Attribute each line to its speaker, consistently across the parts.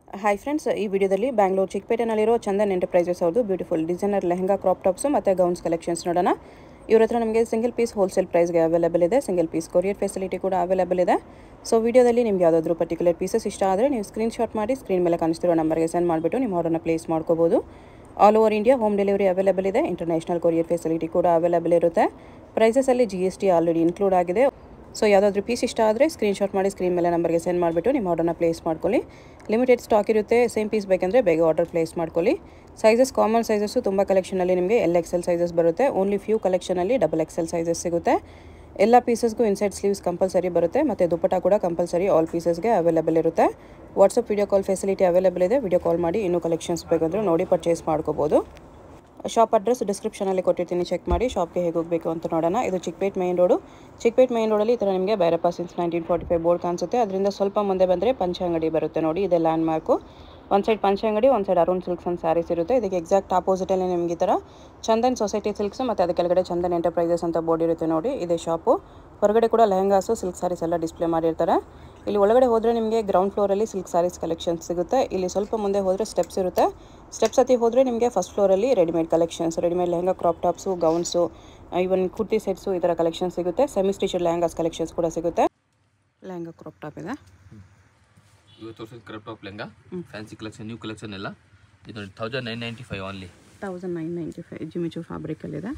Speaker 1: Hi friends ಈ ವಿಡಿಯೋದಲ್ಲಿ ಬ್ಯಾಂಗ್ಳೂರು ಚಿಕ್ಕಪೇಟೆನಲ್ಲಿರೋ ಚಂದನ್ ಎಂಟರ್ಪ್ರೈಸಸ್ ಅವ್ರದ್ದು beautiful designer lehenga crop tops ಮತ್ತು ಗೌನ್ಸ್ ಕಲೆಕ್ಷನ್ಸ್ ನೋಡೋಣ ಇವ್ರ ಹತ್ರ ನಮಗೆ ಸಿಂಗಲ್ ಪೀಸ್ ಹೋಲ್ಸೇಲ್ ಪ್ರೈಸ್ಗೆ ಅವೈಲೇಬಲ್ ಇದೆ ಸಿಂಗಲ್ ಪೀಸ್ ಕೊರಿಯರ್ ಫೆಸಿಲಿಟಿ ಕೂಡ ಅವೈಲೇಬಲ್ ಇದೆ ಸೊ ವಿಡಿಯೋದಲ್ಲಿ ನಿಮ್ಗೆ ಯಾವುದಾದ್ರೂ ಪರ್ಟಿಕ್ಯುಲರ್ ಪೀಸಸ್ ಇಷ್ಟ ಆದರೆ ನೀವು ಸ್ಕ್ರೀನ್ಶಾಟ್ ಮಾಡಿ ಸ್ಕ್ರೀನ್ ಮೇಲೆ ಕಾಣಿಸ್ತಿರೋ ನಂಬರ್ಗೆ ಸೆಂಡ್ ಮಾಡಿಬಿಟ್ಟು ನಿಮ್ಮ ಆರ್ಡರ್ನ ಪ್ಲೇಸ್ ಮಾಡ್ಕೋಬೋದು all over India home delivery available ಇದೆ ಇಂಟರ್ನ್ಯಾಷನಲ್ ಕೊರಿಯರ್ ಫೆಸಿಲಿಟಿ ಕೂಡ ಅವೈಲೇಬಲ್ ಇರುತ್ತೆ ಪ್ರೈಸಸಲ್ಲಿ G S T already include ಆಗಿದೆ ಸೊ ಯಾವುದಾದ್ರೂ ಪೀಸ್ ಇಷ್ಟ ಆದರೆ ಸ್ಕ್ರೀನ್ಶಾಟ್ ಮಾಡಿ ಸ್ಕ್ರೀನ್ ಮೇಲೆ ನಂಬರ್ಗೆ ಸೆಂಡ್ ಮಾಡಿಬಿಟ್ಟು ನಿಮ್ಮ ಆರ್ಡರ್ನ ಪ್ಲೇಸ್ ಮಾಡ್ಕೊಳ್ಳಿ ಲಿಮಿಟೆಡ್ ಸ್ಟಾಕ್ ಇರುತ್ತೆ ಸೇಮ್ ಪೀಸ್ ಬೇಕಂದರೆ ಬೇಗ ಆರ್ಡರ್ ಪ್ಲೇಸ್ ಮಾಡ್ಕೊಳ್ಳಿ ಸೈಜಸ್ ಕಾಮನ್ ಸೈಜಸ್ಸು ತುಂಬ ಕಲೆಕ್ಷನಲ್ಲಿ ನಿಮಗೆ ಎಲ್ ಎಕ್ಸೆಲ್ ಸೈಜಸ್ ಬರುತ್ತೆ ಓನ್ಲಿ ಫ್ಯೂ ಕಲೆಕ್ಷನಲ್ಲಿ ಡಬಲ್ ಎಕ್ಸೆಲ್ ಸೈಜಸ್ ಸಿಗುತ್ತೆ ಎಲ್ಲ ಪೀಸಸ್ಗೂ ಇನ್ಸೈಡ್ ಸ್ಲೀವ್ಸ್ ಕಂಪಲ್ಸರಿ ಬರುತ್ತೆ ಮತ್ತು ದುಪ್ಪಟ ಕೂಡ ಕಂಪಲ್ಸರಿ ಆಲ್ ಪೀಸಸ್ಗೆ ಅವೈಲೇಬಲ್ ಇರುತ್ತೆ WhatsApp video call facility available ಇದೆ ವಿಡಿಯೋ ಕಾಲ್ ಮಾಡಿ ಇನ್ನೂ ಕಲೆಕ್ಷನ್ಸ್ ಬೇಕಂದ್ರೆ ನೋಡಿ ಪರ್ಚೇಸ್ ಮಾಡ್ಕೋಬೋದು ಶಾಪ್ ಅಡ್ರೆಸ್ ಡಿಸ್ಕ್ರಿಪ್ಷನಲ್ಲಿ ಕೊಟ್ಟಿರ್ತೀನಿ ಚೆಕ್ ಮಾಡಿ ಶಾಪ್ಗೆ ಹೇಗೆ ಹೋಗಬೇಕು ಅಂತ ನೋಡೋಣ ಇದು Chickpet main road Chickpet main ರೋಡಲ್ಲಿ ಈ ಥರ ನಿಮಗೆ Byrappa since nineteen forty five board ಕಾಣಿಸುತ್ತೆ ಅದರಿಂದ ಸ್ವಲ್ಪ ಮುಂದೆ ಬಂದರೆ ಪಂಚ ಅಂಗಡಿ ಬರುತ್ತೆ ನೋಡಿ ಇದೆ ಲ್ಯಾಂಡ್ ಮಾರ್ಕು ಒಂದು ಸೈಡ್ ಪಂಚ ಅಂಗಡಿ ಒಂದು side Arun silks and sarees ಇರುತ್ತೆ ಇದಕ್ಕೆ ಎಕ್ಸಾಕ್ಟ್ ಆಪೋಸಿಟಲ್ಲಿ ನಿಮಗೆ ಈ ಥರ ಚಂದನ್ ಸೊಸೈಟಿ ಸಿಲ್ಕ್ಸ್ ಮತ್ತು ಅದರ ಕೆಳಗಡೆ ಚಂದನ್ ಎಂಟರ್ಪ್ರೈಸಸ್ ಅಂತ ಬೋರ್ಡ್ ಇರುತ್ತೆ ನೋಡಿ ಇದೆ ಶಾಪು ಹೊರಗಡೆ ಕೂಡ ಲೆಹಂಗಾಸು ಸಿಲ್ಕ್ ಸ್ಯಾರೀಸ್ ಎಲ್ಲ ಡಿಸ್ಪ್ಲೇ ಮಾಡಿರ್ತಾರೆ ಇಲ್ಲಿ ಒಳಗಡೆ ಹೋದರೆ ನಿಮಗೆ ಗ್ರೌಂಡ್ ಫ್ಲೋರಲ್ಲಿ ಸಿಲ್ಕ್ ಸ್ಯಾರೀಸ್ ಕಲೆಕ್ಷನ್ಸ್ ಸಿಗುತ್ತೆ ಇಲ್ಲಿ ಸ್ವಲ್ಪ ಮುಂದೆ ಹೋದರೆ ಸ್ಟೆಪ್ಸ್ ಇರುತ್ತೆ ಸ್ಟೆಪ್ಸ್ ಹತ್ತಿ ಹೋದರೆ ನಿಮಗೆ ಫಸ್ಟ್ ಫ್ಲೋರಲ್ಲಿ readymade collections readymade lehenga crop tops gowns even kurti sets ಈ ಥರ ಕಲೆಕ್ಷನ್ಸ್ ಸಿಗುತ್ತೆ ಸೆಮಿ ಸ್ಟಿಚಡ್ ಲೆಹಂಗಾಸ್ ಕಲೆಕ್ಷನ್ಸ್ ಕೂಡ ಸಿಗುತ್ತೆ ಲೆಹಂಗಾ ಕ್ರಾಪ್ ಟಾಪ್ ಇದೆ
Speaker 2: ಇವತ್ತು ವರ್ಷದ crop top lehenga fancy collection new collection ಎಲ್ಲ ಇದು thousand nine ninety five only
Speaker 1: thousand nine ninety five Jimmy Choo ಫ್ಯಾಬ್ರಿಕಲ್ಲಿದೆ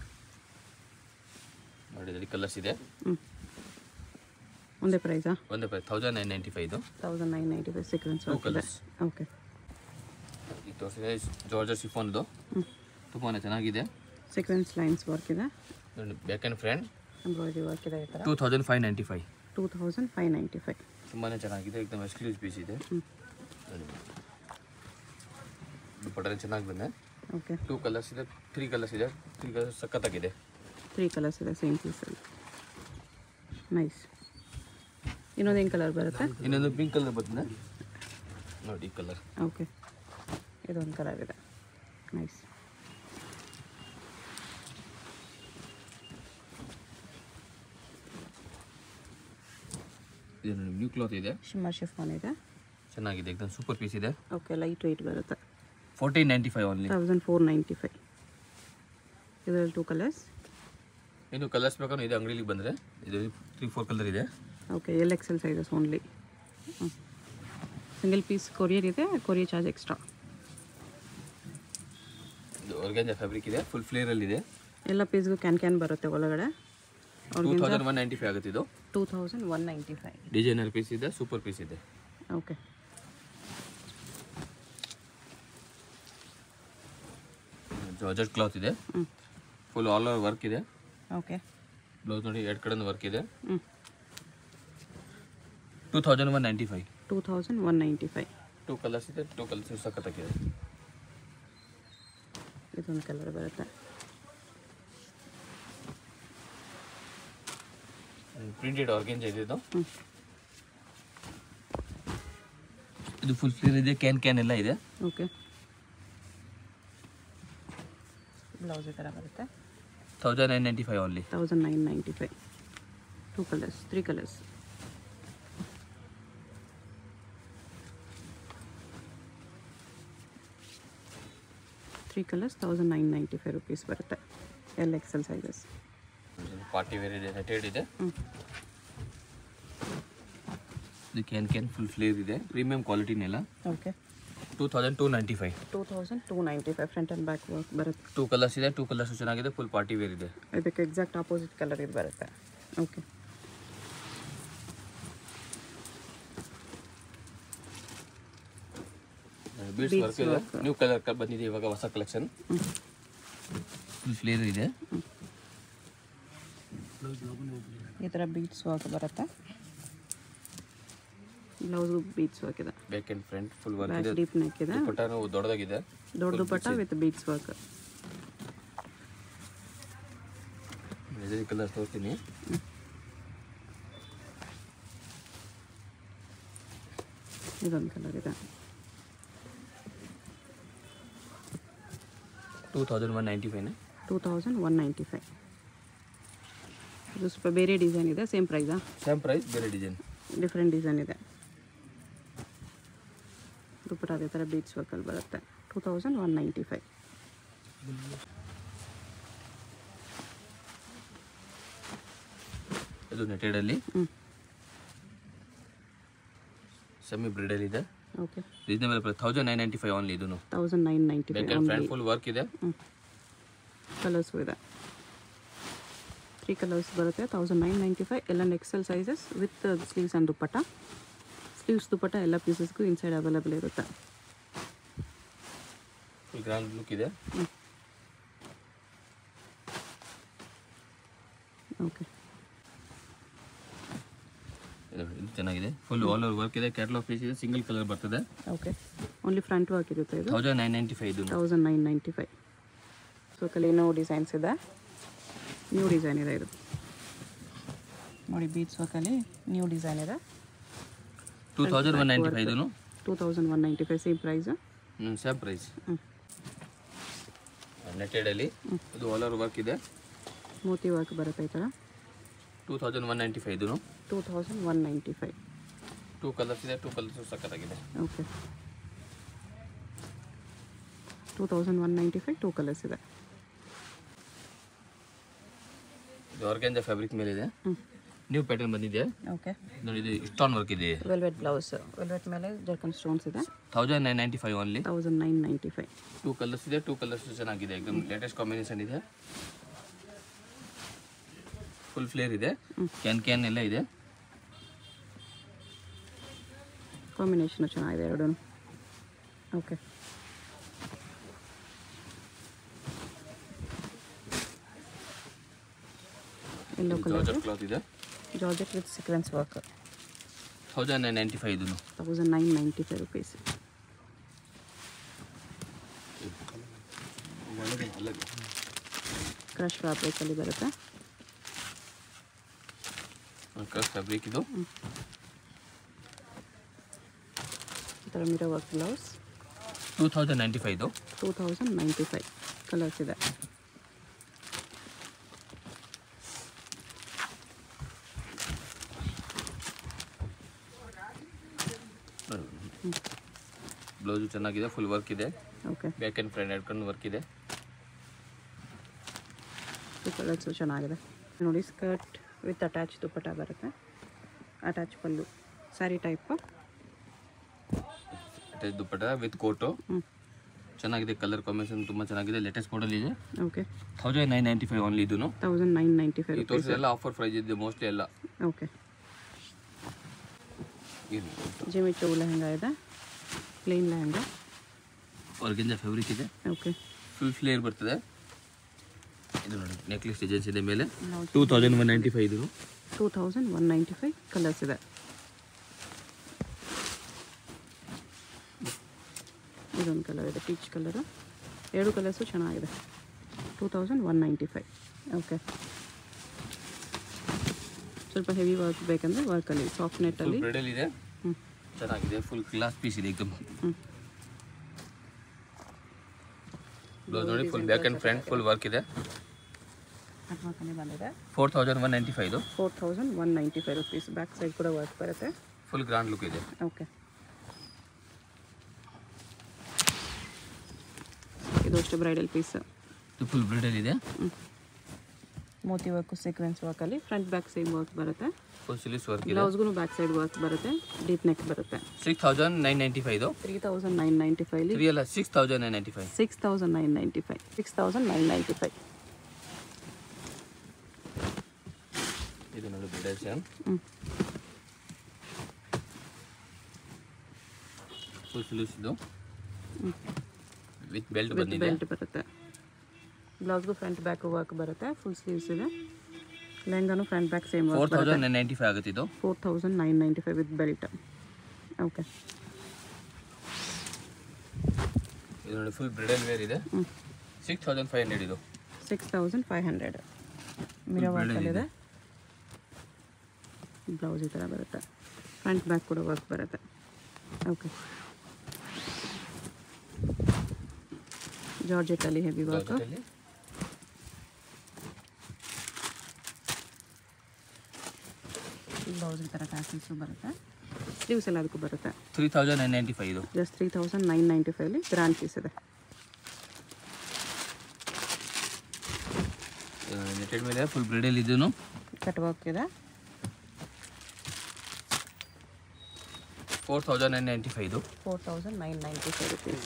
Speaker 2: ನೋಡಿ ಇದರಲ್ಲಿ ಕಲರ್ಸ್ ಇದೆ
Speaker 1: ಹ್ಞೂ ಒಂದೇ ಪ್ರೈಸಾ
Speaker 2: ಒಂದೇ price thousand nine ninety five ಇದು
Speaker 1: thousand nine ninety five sequins
Speaker 2: two
Speaker 1: ಇದೆ
Speaker 2: ಕಲರ್ಸ್
Speaker 1: ಓಕೆ
Speaker 2: ಈ ತೋರಿಸಿದೆ ಜಾರ್ಜರ್ ಶಿಫೋನ್ದು ತುಂಬಾ ಚೆನ್ನಾಗಿದೆ
Speaker 1: ಸೀಕ್ವೆನ್ಸ್ ಲೈನ್ಸ್ ವರ್ಕ್ ಇದೆ
Speaker 2: ನೋಡಿ back and front
Speaker 1: embroidery work ಇದೆ ಈ ಥರ
Speaker 2: two thousand five ninety five
Speaker 1: two thousand five ninety five
Speaker 2: ತುಂಬಾ ಚೆನ್ನಾಗಿದೆ ಎಕ್ದಮ್ ಎಕ್ಸ್ಕ್ಲೂಸ್ ಪೀಸ್ ಇದೆ ನೋಡಿ ದುಪ್ಪಟ್ಟೆ ಚೆನ್ನಾಗಿ ಬಂದೆ
Speaker 1: ಓಕೆ
Speaker 2: ಟೂ ಕಲರ್ಸ್ ಇದೆ ತ್ರೀ ಕಲರ್ಸ್ ಇದೆ ತ್ರೀ ಕಲರ್ಸ್ ಸಖತ್ತಾಗಿದೆ
Speaker 1: ತ್ರೀ ಕಲರ್ಸ್ ಇದೆ ಸೇಮ್ ಪೀಸಲ್ಲಿ ನೈಸ್ ಇನ್ನೊಂದು ಏನು ಕಲರ್ ಬರುತ್ತೆ
Speaker 2: ಇನ್ನೊಂದು ಪಿಂಕ್ ಕಲರ್ ಬರ್ತದೆ ನೋಡಿ ಈ ಕಲರ್
Speaker 1: ಓಕೆ ಇದೊಂದು ಕಲರ್ ಇದೆ ನೈಸ್
Speaker 2: ಇದು ನೋಡಿ ನ್ಯೂ ಕ್ಲಾತ್ ಇದೆ
Speaker 1: ಶಿಮ್ಮರ್ ಶಿಫಾನ್ ಇದೆ
Speaker 2: ಚೆನ್ನಾಗಿದೆ ಎಕ್ದಮ್ ಸೂಪರ್ ಪೀಸ್ ಇದೆ
Speaker 1: ಓಕೆ ಲೈಟ್ ವೆಯ್ಟ್ ಬರುತ್ತೆ
Speaker 2: fourteen ninety five only
Speaker 1: thousand four ninety five ಇದರಲ್ಲಿ ಟೂ ಕಲರ್ಸ್
Speaker 2: ಇನ್ನು ಕಲರ್ಸ್ ಬೇಕಾದ್ರೆ ಇದೆ ಅಂಗಡಿಲಿ ಬಂದರೆ ಇದು ತ್ರೀ ಫೋರ್ ಕಲರ್ ಇದೆ
Speaker 1: okay L XL sizes only single piece courier ಇದೆ ಕೊರಿಯರ್ ಚಾರ್ಜ್ ಎಕ್ಸ್ಟ್ರಾ
Speaker 2: ಇದು ಆರ್ಗ್ಯಾನ್ಜಾ ಫ್ಯಾಬ್ರಿಕ್ ಇದೆ ಫುಲ್ ಫ್ಲೇರಲ್ಲಿ ಇದೆ
Speaker 1: ಎಲ್ಲ ಪೀಸ್ಗೂ ಕ್ಯಾನ್ ಕ್ಯಾನ್ ಬರುತ್ತೆ ಒಳಗಡೆ
Speaker 2: two thousand one ninety five ಆಗುತ್ತೆ ಇದು
Speaker 1: two thousand one ninety five
Speaker 2: designer piece ಇದೆ ಸೂಪರ್ ಪೀಸ್ ಇದೆ
Speaker 1: ಓಕೆ
Speaker 2: ಜಾರ್ಜೆಟ್ ಕ್ಲಾತ್ ಇದೆ
Speaker 1: ಹ್ಞೂ
Speaker 2: ಫುಲ್ ಆಲ್ ಓವರ್ ವರ್ಕ್ ಇದೆ
Speaker 1: ಓಕೆ
Speaker 2: ಬ್ಲೌಸ್ ನೋಡಿ ಎರಡು ಕಡೆ ವರ್ಕ್ ಇದೆ
Speaker 1: ಹ್ಞೂ
Speaker 2: two thousand one ninety five
Speaker 1: two thousand one ninety five
Speaker 2: two colours ಇದೆ ಟೂ ಕಲರ್ಸ್ ಸಖತ್ತಾಗಿದೆ
Speaker 1: ಇದೊಂದು ಕಲರ್ ಬರುತ್ತೆ
Speaker 2: ಪ್ರಿಂಟೆಡ್ ಆರ್ಗೆಂಜ್ ಇದೆ ಇದು
Speaker 1: ಹ್ಞೂ
Speaker 2: ಇದು ಫುಲ್ ಫ್ಲೇರ್ ಇದೆ ಕ್ಯಾನ್ ಕ್ಯಾನ್ ಎಲ್ಲ ಇದೆ
Speaker 1: ಓಕೆ ಬ್ಲೌಸ್ ಈ ಥರ ಬರುತ್ತೆ
Speaker 2: thousand nine ninety five only
Speaker 1: thousand nine ninety five two colours three colours three colours thousand nine ninety five rupees ಬರುತ್ತೆ L XL sizes
Speaker 2: party wear ಇದೆ netted ಇದೆ
Speaker 1: ಹ್ಞೂ
Speaker 2: ಇದು ಕ್ಯಾನ್ ಕ್ಯಾನ್ ಫುಲ್ ಫ್ಲೇರ್ ಇದೆ premium ಕ್ವಾಲಿಟಿನೆಲ್ಲ
Speaker 1: okay
Speaker 2: two thousand two ninety five
Speaker 1: two thousand two ninety five front and back work ಬರುತ್ತೆ
Speaker 2: two colours ಇದೆ two colours ಚೆನ್ನಾಗಿದೆ ಫುಲ್ ಪಾರ್ಟಿ ವೇರ್ ಇದೆ
Speaker 1: ಇದಕ್ಕೆ ಎಕ್ಸಾಕ್ಟ್ ಆಪೋಸಿಟ್ ಕಲರ್ ಇದು ಬರುತ್ತೆ ಓಕೆ
Speaker 2: ಬೀಡ್ಸ್ ವರ್ಕ್ ಇದೆ ನ್ಯೂ ಕಲರ್ ಬಂದಿದೆ ಇವಾಗ ಹೊಸ ಕಲೆಕ್ಷನ್ ಫುಲ್ ಫ್ಲೇರ್ ಇದೆ
Speaker 1: ಈ ಥರ ಬೀಟ್ಸ್ ವರ್ಕ್ ಬರುತ್ತೆ ಬ್ಲೌಸ್ಗೂ ಬೀಟ್ಸ್ ವರ್ಕ್ ಇದೆ
Speaker 2: back and front full work
Speaker 1: back
Speaker 2: ಇದೆ
Speaker 1: ಡೀಪ್ ನೆಕ್ ಇದೆ
Speaker 2: ದುಪ್ಪಟ್ಟನು ದೊಡ್ಡದಾಗಿದೆ
Speaker 1: ದೊಡ್ಡ ದುಪ್ಪಟ್ಟ ವಿತ್ ಬೀಟ್ಸ್ ವರ್ಕ್
Speaker 2: ಇದೇ ಕಲರ್ ತೋರಿಸ್ತೀನಿ
Speaker 1: ಇದೊಂದು ಕಲರ್ ಇದೆ
Speaker 2: ಟೂ ತೌಸಂಡ್ ಒನ್ ನೈಂಟಿ ಫೈವ್ನ
Speaker 1: two thousand one ninety five ಇದು ಸ್ವಲ್ಪ ಬೇರೆ ಡಿಸೈನ್ ಇದೆ ಸೇಮ್ ಪ್ರೈಸಾ
Speaker 2: ಸೇಮ್ ಪ್ರೈಸ್ ಬೇರೆ ಡಿಸೈನ್
Speaker 1: ಡಿಫ್ರೆಂಟ್ ಡಿಸೈನ್ ಇದೆ ದುಪ್ಪಟ್ಟ ಅದೇ ಥರ ಬೀಟ್ಸ್ ವರ್ಕಲ್ಲಿ ಬರುತ್ತೆ two thousand one ninety five
Speaker 2: ಇದು ನೆಟೆಡಲ್ಲಿ
Speaker 1: ಹ್ಞೂ
Speaker 2: ಸೆಮಿ ಬ್ರಿಡಲ್ ಇದೆ
Speaker 1: okay
Speaker 2: reasonable price thousand nine ninety five only ಇದನ್ನು
Speaker 1: thousand nine ninety five
Speaker 2: back and front full work ಇದೆ
Speaker 1: ಹ್ಞೂ ಕಲರ್ಸು ಇದೆ ತ್ರೀ ಕಲರ್ಸ್ ಬರುತ್ತೆ thousand nine ninety five L XL sizes with sleeves and dupatta sleeves dupatta ಎಲ್ಲ ಪೀಸಸ್ಗೂ inside available ಇರುತ್ತೆ
Speaker 2: full grand look ಇದೆ
Speaker 1: okay
Speaker 2: ಇದು ಇದು ಚೆನ್ನಾಗಿದೆ ಫುಲ್ ಆಲ್ ಓವರ್ ವರ್ಕ್ ಇದೆ ಕ್ಯಾಟಲಾಗ್ ಪೀಸ್ ಇದೆ ಸಿಂಗಲ್ ಕಲರ್ ಬರ್ತದೆ
Speaker 1: ಓಕೆ ಓನ್ಲಿ ಫ್ರಂಟ್ ವರ್ಕ್ ಇರುತ್ತೆ ಇದು
Speaker 2: ತೌಸಂಡ್ ನೈನ್ ನೈಂಟಿ ಫೈವ್ ಇದು
Speaker 1: thousand nine ninety five so ಕಲಿನೋ ಡಿಸೈನ್ಸ್ ಇದೆ ನ್ಯೂ ಡಿಸೈನ್ ಇದೆ ಇದು ನೋಡಿ ಬೀಟ್ಸ್ ವರ್ಕಲ್ಲಿ ನ್ಯೂ ಡಿಸೈನ್ ಇದೆ
Speaker 2: two thousand one ninety five ಇದನ್ನು
Speaker 1: two thousand one ninety five same price
Speaker 2: same price
Speaker 1: ಹ್ಞೂ
Speaker 2: ನೆಟೆಡಲ್ಲಿ ಇದು ಆಲ್ ಓವರ್ ವರ್ಕ್ ಇದೆ
Speaker 1: ಮೋತಿ ವರ್ಕ್ ಬರುತ್ತೆ ಈ ಥರ
Speaker 2: two thousand one ninety five ಇದನ್ನು
Speaker 1: two thousand one ninety five
Speaker 2: two colours ಇದೆ ಟೂ ಕಲರ್ಸ್ ಸಖತ್ತಾಗಿದೆ
Speaker 1: okay two thousand one ninety five two colours ಇದೆ
Speaker 2: ಇದು ಆರ್ಗ್ಯಾನ್ಜಾ ಫ್ಯಾಬ್ರಿಕ್ ಮೇಲೆ ಇದೆ
Speaker 1: ಹ್ಞೂ
Speaker 2: ನ್ಯೂ ಪ್ಯಾಟರ್ನ್ ಬಂದಿದೆ
Speaker 1: ಓಕೆ
Speaker 2: ನೋಡಿ ಇದು ಸ್ಟೋನ್ ವರ್ಕ್ ಇದೆ
Speaker 1: ವೆಲ್ವೆಟ್ ಬ್ಲೌಸ್ ವೆಲ್ವೆಟ್ ಮೇಲೆ ಜರ್ಕನ್ ಸ್ಟೋನ್ಸ್ ಇದೆ
Speaker 2: thousand nine ninety five only
Speaker 1: thousand nine ninety five
Speaker 2: two colours ಇದೆ ಟೂ ಕಲರ್ಸ್ ಚೆನ್ನಾಗಿದೆ ಎಕ್ದಮ್ ಲೇಟೆಸ್ಟ್ ಕಾಂಬಿನೇಷನ್ ಇದೆ ಫುಲ್ ಫ್ಲೇರ್ ಇದೆ ಕ್ಯಾನ್ ಕ್ಯಾನ್ ಎಲ್ಲ ಇದೆ
Speaker 1: ಕಾಂಬಿನೇಷನ್ ಚೆನ್ನಾಗಿದೆ ಎರಡೂ okay yellow colour
Speaker 2: georgette cloth ಇದೆ
Speaker 1: georgette with sequins work
Speaker 2: thousand nine ninety five ಇದನ್ನು
Speaker 1: thousand nine ninety five rupees crush ಫ್ಯಾಬ್ರಿಕಲ್ಲಿ ಬರುತ್ತೆ
Speaker 2: ಕ್ರಸ್ ಫ್ಯಾಬ್ರಿಕ್ ಇದು
Speaker 1: ಈ ಥರ mirror work blouse
Speaker 2: two thousand ninety five ಇದು
Speaker 1: two thousand ninety five colours ಇದೆ
Speaker 2: blouse ಚೆನ್ನಾಗಿದೆ ಫುಲ್ ವರ್ಕ್ ಇದೆ
Speaker 1: ಓಕೆ
Speaker 2: ಬ್ಯಾಕ್ ಆ್ಯಂಡ್ ಫ್ರಂಟ್ ಎರಡು ವರ್ಕ್ ಇದೆ
Speaker 1: ಟೂ ಕಲರ್ಸು ಚೆನ್ನಾಗಿದೆ ನೋಡಿ ಸ್ಕರ್ಟ್ ವಿತ್ ಅಟ್ಯಾಚ್ ದುಪ್ಪಟ್ಟ ಬರುತ್ತೆ attach pallu saree type
Speaker 2: attach dupatta with coat
Speaker 1: ಹ್ಞೂ
Speaker 2: ಚೆನ್ನಾಗಿದೆ ಕಲರ್ ಕಾಂಬಿನೇಷನ್ ತುಂಬ ಚೆನ್ನಾಗಿದೆ ಲೇಟೆಸ್ಟ್ ಮಾಡಲ್ ಇದೆ
Speaker 1: okay
Speaker 2: thousand nine ninety five only ಇದನ್ನು
Speaker 1: ತೌಸಂಡ್ ನೈನ್ ನೈಂಟಿ ಫೈವ್
Speaker 2: ಈ ತೋರಿಸಿದೆಲ್ಲ ಆಫರ್ ಪ್ರೈಸ್ ಇದೆ ಮೋಸ್ಟ್ಲಿ ಎಲ್ಲ
Speaker 1: ಓಕೆ
Speaker 2: ಏನು
Speaker 1: ಜಿಮಿಚು ಲೆಹಂಗಾ ಇದೆ ಪ್ಲೇನ್ ಲೆಹಂಗಾ
Speaker 2: ಆರ್ಗೆಂಜಾ ಫ್ಯಾಬ್ರಿಕ್ ಇದೆ
Speaker 1: ಓಕೆ
Speaker 2: ಫುಲ್ ಫ್ಲೇರ್ ಬರ್ತದೆ ಇದು ನೋಡಿ ನೆಕ್ಲೆಸ್ ಡಿಸೈನ್ಸ್ ಇದೆ ಮೇಲೆ two thousand one ninety five ಇದು
Speaker 1: two thousand one ninety five colours ಇದೆ ಇದೊಂದು ಕಲರ್ ಇದೆ ಪೀಚ್ ಕಲರು ಎರಡು ಕಲರ್ಸು ಚೆನ್ನಾಗಿದೆ two thousand one ninety five okay ಸ್ವಲ್ಪ ಹೆವಿ ವರ್ಕ್ ಬೇಕಂದರೆ ವರ್ಕಲ್ಲಿ ಸಾಫ್ಟ್
Speaker 2: ಫುಲ್
Speaker 1: ನೆಟ್ಟಲ್ಲಿ
Speaker 2: ಬ್ರೆಡಲ್ ಇದೆ
Speaker 1: ಹ್ಞೂ
Speaker 2: ಚೆನ್ನಾಗಿದೆ ಫುಲ್ ಗ್ಲಾಸ್ ಪೀಸ್ ಇದೆ ಏಕದಮ್
Speaker 1: ಹ್ಞೂ
Speaker 2: ಬ್ಲೌಸ್ ನೋಡಿ full back and front full work ಇದೆ
Speaker 1: ವರ್ಕಲ್ಲಿ ಬಂದಿದೆ
Speaker 2: four thousand one ninety five ಇದು
Speaker 1: four thousand one ninety five rupees back side ಕೂಡ ವರ್ಕ್ ಬರುತ್ತೆ
Speaker 2: ಫುಲ್ ಗ್ರ್ಯಾಂಡ್ ಲುಕ್ ಇದೆ
Speaker 1: ಓಕೆ ಇದು ಅಷ್ಟು ಬ್ರೈಡಲ್ ಪೀಸ್
Speaker 2: ಇದು ಫುಲ್ ಬ್ರೆಡಲ್ ಇದೆ
Speaker 1: ಮೋತಿ ವರ್ಕು ಸೀಕ್ವೆನ್ಸ್ ವರ್ಕಲ್ಲಿ ಫ್ರಂಟ್ ಬ್ಯಾಕ್ ಸೇಮ್ ವರ್ಕ್ ಬರುತ್ತೆ
Speaker 2: ಫುಲ್ ಸಿಲಿಸ್ ವರ್ಕ್ ಇದೆ
Speaker 1: ಬ್ಲೌಸ್ಗೂ ಬ್ಯಾಕ್ ಸೈಡ್ ವರ್ಕ್ ಬರುತ್ತೆ ಡೀಪ್ ನೆಕ್ ಬರುತ್ತೆ
Speaker 2: six thousand nine ninety five ಇದು
Speaker 1: ತ್ರೀ ತೌಸಂಡ್ ನೈನ್ ನೈಂಟಿ ಫೈವ್ಲಿ
Speaker 2: ತ್ರೀ ಅಲ್ಲ six thousand nine ninety five
Speaker 1: six thousand nine ninety five six thousand nine ninety five
Speaker 2: ಇದು ನೋಡಿ bridal same
Speaker 1: ಹ್ಞೂ
Speaker 2: full sleeves ಇದು
Speaker 1: ಹ್ಞೂ
Speaker 2: with belt
Speaker 1: with
Speaker 2: ಬಂದಿದೆ
Speaker 1: belt ಬರುತ್ತೆ ಬ್ಲೌಸ್ಗೂ ಫ್ರಂಟ್ ಬ್ಯಾಕ್ ವರ್ಕ್ ಬರುತ್ತೆ ಫುಲ್ ಸ್ಲೀವ್ಸ್ ಇದೆ ಲೆಹಂಗಾನು front back same
Speaker 2: four
Speaker 1: work ಬರುತ್ತೆ
Speaker 2: ತೌಸಂಡ್ ನೈನ್ ನೈಂಟಿ ಫೈವ್ ಆಗುತ್ತೆ ಇದು
Speaker 1: four thousand nine ninety five with belt okay
Speaker 2: ಇದು ನೋಡಿ ಫುಲ್ ಬ್ರೆಡಲ್ ವೇರ್ ಇದೆ
Speaker 1: ಹ್ಞೂ
Speaker 2: ಸಿಕ್ಸ್ ತೌಸಂಡ್ ಫೈವ್ ಹಂಡ್ರೆಡ್ ಇದು
Speaker 1: six thousand five hundred mirror
Speaker 2: ಒಳ್ಳೆದಿದೆ.
Speaker 1: ವರ್ಕಲ್ಲಿದೆ ಬ್ಲೌಸ್ ಈ ಥರ ಬರುತ್ತೆ ಫ್ರಂಟ್ ಬ್ಯಾಕ್ ಕೂಡ ವರ್ಕ್ ಬರುತ್ತೆ ಓಕೆ ಜಾರ್ಜೆಟಲ್ಲಿ ಹೆವಿ ವರ್ಕ್
Speaker 2: ಜಾರ್ಜೆಟಲ್ಲಿ
Speaker 1: ಬ್ಲೌಸ್ ಈ ಥರ ಟ್ಯಾಸಲ್ಸು ಬರುತ್ತೆ ಸ್ಲೀವ್ಸ್ ಎಲ್ಲ ಅದಕ್ಕೂ ಬರುತ್ತೆ
Speaker 2: three thousand nine ninety five ಇದು
Speaker 1: just three thousand nine ninety ಫೈವಲ್ಲಿ ಗ್ರ್ಯಾಂಡ್ ಪೀಸ್ ಇದೆ
Speaker 2: ನೆಟೆಡ್ ಮೇಲೆ ಫುಲ್ ಬ್ರಿಡಲ್ ಇದೂ
Speaker 1: ಕಟ್ ವರ್ಕ್ ಇದೆ
Speaker 2: four thousand nine ninety five ಇದು
Speaker 1: four thousand nine ninety five rupees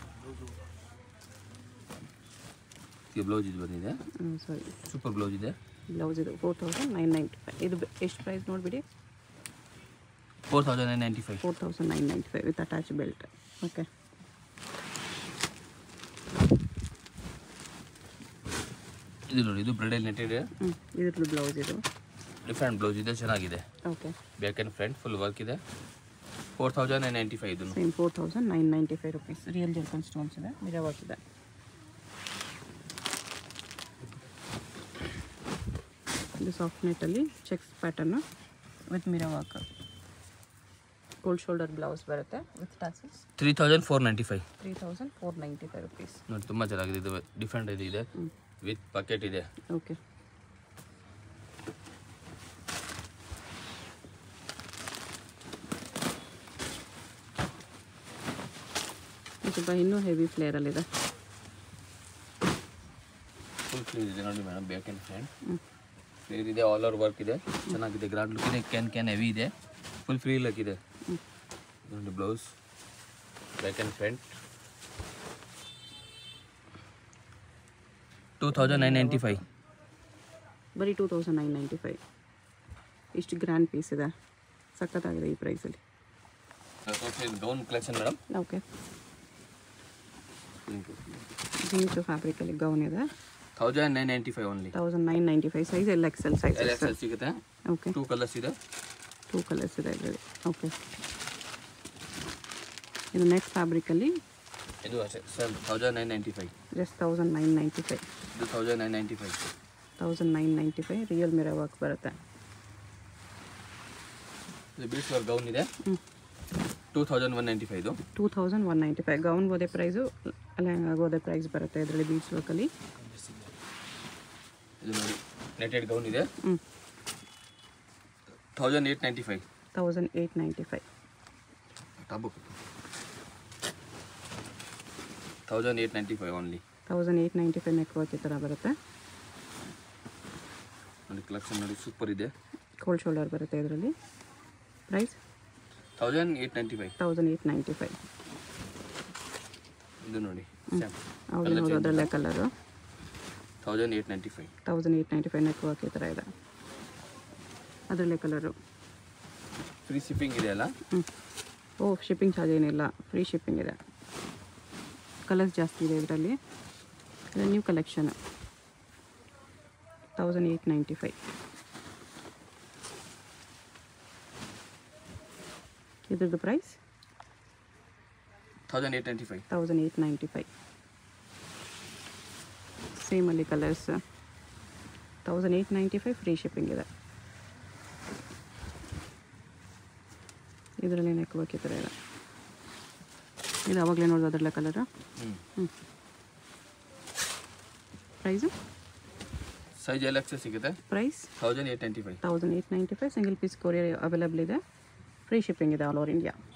Speaker 2: ಈ ಬ್ಲೌಸ್ ಇದು ಬಂದಿದೆ
Speaker 1: ಸಾರಿ
Speaker 2: ಸೂಪರ್ ಬ್ಲೌಸ್ ಇದೆ
Speaker 1: ಬ್ಲೌಸ್ ಇದು four thousand nine ninety five ಇದು ಬೆ- ಎಷ್ಟು ಪ್ರೈಸ್ ನೋಡಿಬಿಡಿ
Speaker 2: four thousand nine ninety five
Speaker 1: four thousand nine ninety five with attach belt okay
Speaker 2: ಇದು ನೋಡಿ ಇದು ಬ್ರಿಡಲ್ ನೆಟೆಡ್
Speaker 1: ಹ್ಞೂ ಇದ್ರದ್ದು ಬ್ಲೌಸ್ ಇದು
Speaker 2: ಡಿಫ್ರೆಂಟ್ ಬ್ಲೌಸ್ ಇದೆ ಚೆನ್ನಾಗಿದೆ
Speaker 1: okay
Speaker 2: back and front full work ಇದೆ four thousand nine ninety five ಇದನ್ನು
Speaker 1: same four thousand nine ninety five rupees real zircon stones ಇದೆ ಮಿರ ವರ್ಕ್ ಇದೆ ಇದು ಸಾಫ್ಟ್ ನೆಟ್ಟಲ್ಲಿ checks pattern with mirror work cold shoulder blouse ಬರುತ್ತೆ with tassels
Speaker 2: three thousand four ninety five
Speaker 1: three thousand four ninety five rupees
Speaker 2: ನೋಡಿ ತುಂಬ ಚೆನ್ನಾಗಿದೆ ಇದು different ಇದು ಇದೆ ವಿತ್ ಬಕೆಟ್ ಇದೆ
Speaker 1: ಓಕೆ ಸ್ವಲ್ಪ ಇನ್ನೂ ಹೆವಿ ಫ್ಲೇರಲ್ಲಿದೆ
Speaker 2: ಫುಲ್ ಫ್ಲೀರ್ ಇದೆ ನೋಡಿ ಮೇಡಮ್ ಬ್ಯಾಕ್ ಆ್ಯಂಡ್ ಫ್ರಂಟ್
Speaker 1: ಹ್ಞೂ
Speaker 2: ಫ್ಲೀರ್ ಇದೆ ಆಲ್ ಓವರ್ ವರ್ಕ್ ಇದೆ ಚೆನ್ನಾಗಿದೆ ಗ್ರಾಂಡ್ ಲುಕ್ ಇದೆ ಕ್ಯಾನ್ ಕ್ಯಾನ್ ಹೆವಿ ಇದೆ ಫುಲ್ ಫ್ರೀ ಲುಕ್ ಇದೆ
Speaker 1: ಹ್ಞೂ
Speaker 2: ನೋಡಿ blouse back and front two thousand nine ninety five
Speaker 1: ಬರೀ two thousand nine ninety five ಇಷ್ಟು ಗ್ರ್ಯಾಂಡ್ ಪೀಸ್ ಇದೆ ಸಖತ್ತಾಗಿದೆ ಈ ಪ್ರೈಸಲ್ಲಿ
Speaker 2: gown collection madam
Speaker 1: okay jeans ಫ್ಯಾಬ್ರಿಕಲ್ಲಿ ಗೌನ್ ಇದೆ
Speaker 2: thousand nine ninety five only
Speaker 1: thousand nine ninety five size ಎಲ್ಲ XL size
Speaker 2: L X L ಸಿಗುತ್ತೆ
Speaker 1: ಓಕೆ
Speaker 2: ಟೂ ಕಲರ್ಸ್ ಇದೆ
Speaker 1: ಟೂ ಕಲರ್ಸ್ ಇದೆ ಇದರಲ್ಲಿ ಓಕೆ ಇದು ನೆಕ್ಸ್ಟ್ ಫ್ಯಾಬ್ರಿಕಲ್ಲಿ
Speaker 2: ಇದು ಅಷ್ಟೇ sir thousand nine ninety five
Speaker 1: just thousand nine ninety five
Speaker 2: ಇದು thousand nine ninety five
Speaker 1: thousand nine ninety five real mirror work ಬರುತ್ತೆ
Speaker 2: ಇದು ಬೀಟ್ಸ್ ವರ್ಕ್ ಗೌನ್ ಇದೆ
Speaker 1: ಹ್ಞೂ
Speaker 2: two thousand one ninety five ಇದು
Speaker 1: two thousand one ninety five gown ಹೋದೆ price ಲೆಹಂಗಾಗೆ ಹೋದೆ price ಬರುತ್ತೆ ಇದರಲ್ಲಿ ಬೀಚ್ ವರ್ಕಲ್ಲಿ
Speaker 2: ಇದು ನೋಡಿ ನೆಟೆಡ್ ಗೌನ್ ಇದೆ
Speaker 1: ಹ್ಞೂ
Speaker 2: thousand eight ninety five
Speaker 1: thousand eight ninety five
Speaker 2: ಟಾಬು thousand eight ninety five only
Speaker 1: thousand eight ninety five neck work ಈ ಥರ ಬರುತ್ತೆ
Speaker 2: ನೋಡಿ ಕಲೆಕ್ಷನ್ ನೋಡಿ ಸೂಪರ್ ಇದೆ
Speaker 1: ಕೋಲ್ಡ್ ಶೋಲ್ಡರ್ ಬರುತ್ತೆ ಇದರಲ್ಲಿ price
Speaker 2: thousand eight ninety five
Speaker 1: thousand eight ninety five
Speaker 2: ಇದು ನೋಡಿ
Speaker 1: ಹೌದು ಅದರಲ್ಲೇ colour
Speaker 2: thousand eight ninety five
Speaker 1: thousand eight ninety five neck work ಈ ಥರ ಇದೆ ಅದರಲ್ಲೇ ಕಲರು
Speaker 2: ಫ್ರೀ ಶಿಪ್ಪಿಂಗ್ ಇದೆ ಅಲ್ಲ
Speaker 1: ಹ್ಞೂ ಓ ಶಿಪ್ಪಿಂಗ್ ಚಾರ್ಜ್ ಏನಿಲ್ಲ ಫ್ರೀ ಶಿಪ್ಪಿಂಗ್ ಇದೆ ಕಲರ್ಸ್ ಜಾಸ್ತಿ ಇದೆ ಇದರಲ್ಲಿ ಇದು new collection thousand eight ninety five ಇದ್ರದ್ದು price
Speaker 2: thousand eight ninety five
Speaker 1: thousand eight ninety five ಸೇಮಲ್ಲಿ colours thousand eight ninety five free shipping ಇದೆ ಇದರಲ್ಲಿ ನೆಕ್ ವರ್ಕ್ ಈ ಥರ ಇದೆ ಇದು ಅವಾಗಲೇ ನೋಡೋದು ಅದರಲ್ಲ ಕಲರು
Speaker 2: ಹ್ಞೂ
Speaker 1: ಹ್ಞೂ ಪ್ರೈಸು
Speaker 2: ಸೈಜ್ ಎಲ್ ಎಕ್ಸ್ ಸಿಗುತ್ತೆ
Speaker 1: price
Speaker 2: thousand eight ninety five
Speaker 1: thousand eight ninety five single piece courier available ಇದೆ ಫ್ರೀ ಶಿಪ್ಪಿಂಗ್ ಇದೆ ಆಲ್ ಓವರ್ ಇಂಡಿಯಾ